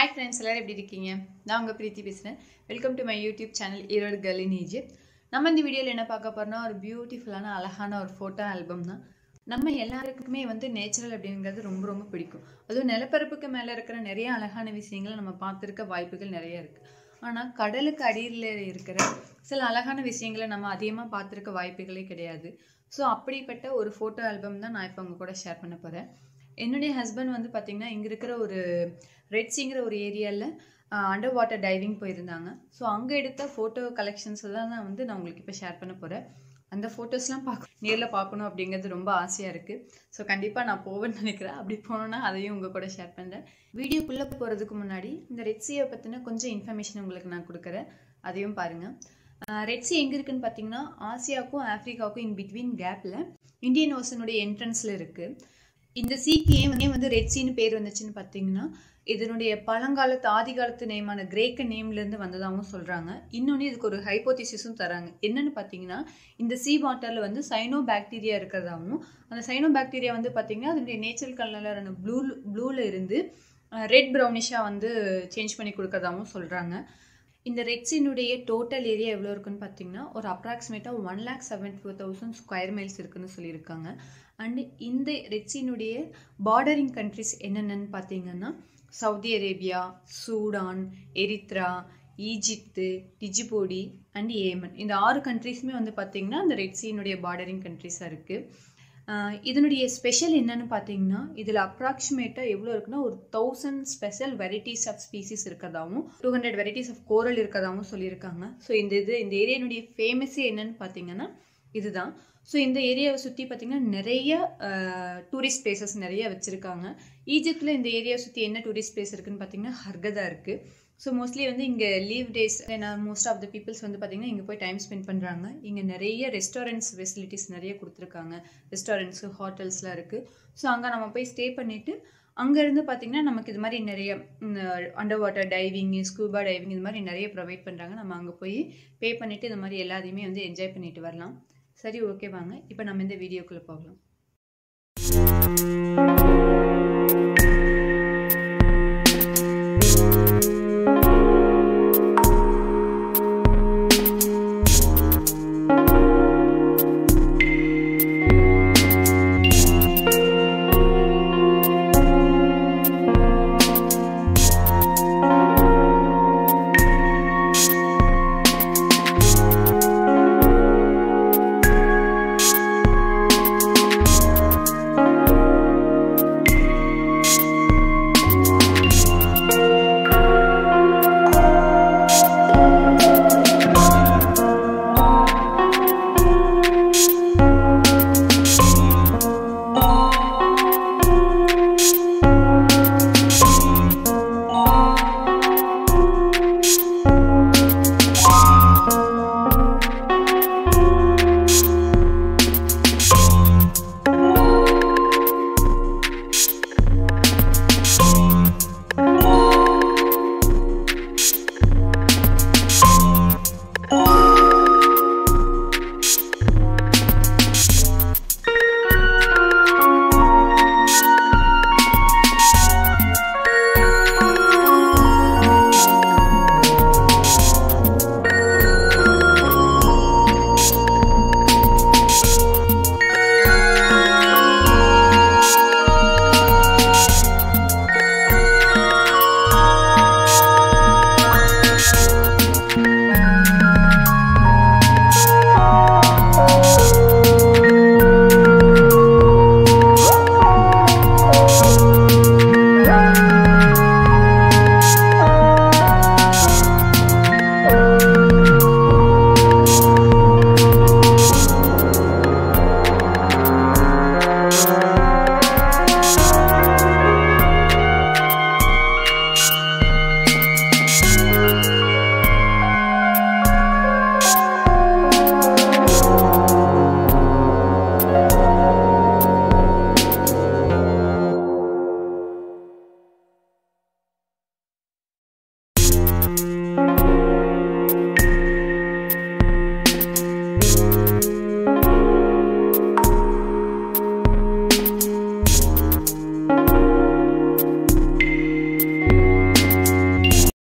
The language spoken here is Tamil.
ஹாய் ஃப்ரெண்ட்ஸ் எல்லாரும் எப்படி இருக்கீங்க நான் உங்கள் பிரீத்தி பேசுகிறேன் welcome to my YouTube channel Erode girl in Egypt நம்ம இந்த வீடியோவில் என்ன பார்க்க போறோம்னா ஒரு பியூட்டிஃபுல்லான அழகான ஒரு ஃபோட்டோ ஆல்பம் தான் நம்ம எல்லாருக்குமே வந்து நேச்சுரல் அப்படிங்கிறது ரொம்ப ரொம்ப பிடிக்கும் அதுவும் நிலப்பரப்புக்கு மேலே இருக்கிற நிறைய அழகான விஷயங்களை நம்ம பார்த்துருக்க வாய்ப்புகள் நிறைய இருக்குது ஆனால் கடலுக்கு அடியில் இருக்கிற சில அழகான விஷயங்களை நம்ம அதிகமாக பார்த்துருக்க வாய்ப்புகளே கிடையாது ஸோ அப்படிப்பட்ட ஒரு ஃபோட்டோ ஆல்பம் தான் நான் இப்போ உங்க கூட ஷேர் பண்ண போகிறேன் என்னுடைய ஹஸ்பண்ட் வந்து பார்த்திங்கன்னா இங்கே இருக்கிற ஒரு ரெட்ஸிங்கிற ஒரு ஏரியாவில் அண்டர் வாட்டர் டைவிங் போயிருந்தாங்க ஸோ அங்கே எடுத்த ஃபோட்டோ கலெக்ஷன்ஸ் தான் நான் வந்து நான் உங்களுக்கு இப்போ ஷேர் பண்ண போகிறேன் அந்த ஃபோட்டோஸ்லாம் பார்க்க நேரில் பார்க்கணும் அப்படிங்கிறது ரொம்ப ஆசையாக இருக்குது ஸோ கண்டிப்பாக நான் போவேன்னு நினைக்கிறேன் அப்படி போனோன்னா அதையும் உங்கள் கூட ஷேர் பண்ணுறேன் வீடியோக்குள்ளே போகிறதுக்கு முன்னாடி இந்த ரெட்ஸியை பற்றின கொஞ்சம் இன்ஃபர்மேஷன் உங்களுக்கு நான் கொடுக்குறேன் அதையும் பாருங்கள் ரெட்ஸி எங்கே இருக்குன்னு பார்த்தீங்கன்னா ஆசியாவுக்கும் ஆஃப்ரிக்காவுக்கும் இன் பிட்வீன் கேப்பில் இந்தியன் ஓசனுடைய என்ட்ரன்ஸில் இருக்குது இந்த சீக்கு ஏன் வந்து வந்து ரெட்சின்னு பேர் வந்துச்சுன்னு பார்த்தீங்கன்னா இதனுடைய பழங்காலத்து ஆதி காலத்து நேமான கிரேக்க நேம்லேருந்து வந்ததாகவும் சொல்கிறாங்க இன்னொன்று இதுக்கு ஒரு ஹைப்போதிசிஸும் தராங்க என்னன்னு பார்த்தீங்கன்னா இந்த சீ வாட்டரில் வந்து சைனோ பாக்டீரியா இருக்கிறதாகவும் அந்த சைனோ பாக்டீரியா வந்து பார்த்தீங்கன்னா அதனுடைய நேச்சுரல் கலரான ப்ளூ ப்ளூவில் இருந்து ரெட் ப்ரௌனிஷாக வந்து சேஞ்ச் பண்ணி கொடுக்கறதாகவும் சொல்கிறாங்க இந்த ரெட்ஸினுடைய டோட்டல் ஏரியா எவ்வளோ இருக்குன்னு பார்த்தீங்கன்னா ஒரு அப்ராக்சிமேட்டாக one lakh seventy four thousand square miles இருக்குன்னு சொல்லியிருக்காங்க அண்டு இந்த ரெட்ஸினுடைய பார்டரிங் கண்ட்ரிஸ் என்னென்னு பார்த்தீங்கன்னா Saudi Arabia Sudan Eritrea Egypt Djibouti and Yemen இந்த ஆறு கண்ட்ரிஸுமே வந்து பார்த்தீங்கன்னா அந்த ரெட்ஸினுடைய பார்டரிங் கண்ட்ரிஸாக இருக்குது இதனுடைய ஸ்பெஷல் என்னன்னு பார்த்தீங்கன்னா இதில் அப்ராக்சிமேட்டாக எவ்வளோ இருக்குன்னா ஒரு thousand special varieties of species இருக்கிறதாவும் two hundred varieties of coral இருக்கிறதாவும் சொல்லியிருக்காங்க ஸோ இந்த இது இந்த ஏரியானுடைய ஃபேமஸே என்னன்னு பார்த்தீங்கன்னா இதுதான் ஸோ இந்த ஏரியாவை சுற்றி பார்த்தீங்கன்னா நிறைய டூரிஸ்ட் பிளேசஸ் நிறைய வச்சுருக்காங்க ஈஜிப்டில் இந்த ஏரியாவை சுற்றி என்ன டூரிஸ்ட் பிளேஸ் இருக்குன்னு பார்த்தீங்கன்னா ஹர்கதா இருக்குது ஸோ மோஸ்ட்லி வந்து இங்கே leave days most of the peoples வந்து பார்த்திங்கன்னா இங்கே போய் டைம் ஸ்பெண்ட் பண்ணுறாங்க இங்கே நிறைய ரெஸ்டாரண்ட்ஸ் ஃபெசிலிட்டிஸ் நிறைய கொடுத்துருக்காங்க ரெஸ்டாரண்ட்ஸு ஹோட்டல்ஸ்லாம் இருக்குது ஸோ அங்கே நம்ம போய் ஸ்டே பண்ணிவிட்டு அங்கேருந்து பார்த்திங்கன்னா நமக்கு இது மாதிரி நிறைய under water diving scuba diving இது மாதிரி நிறைய ப்ரொவைட் பண்ணுறாங்க நம்ம அங்கே போய் பே பண்ணிவிட்டு இந்த மாதிரி எல்லாத்தையுமே வந்து என்ஜாய் பண்ணிட்டு வரலாம் சரி ஓகே வாங்க இப்போ நம்ம இந்த வீடியோக்குள்ளே போகலாம்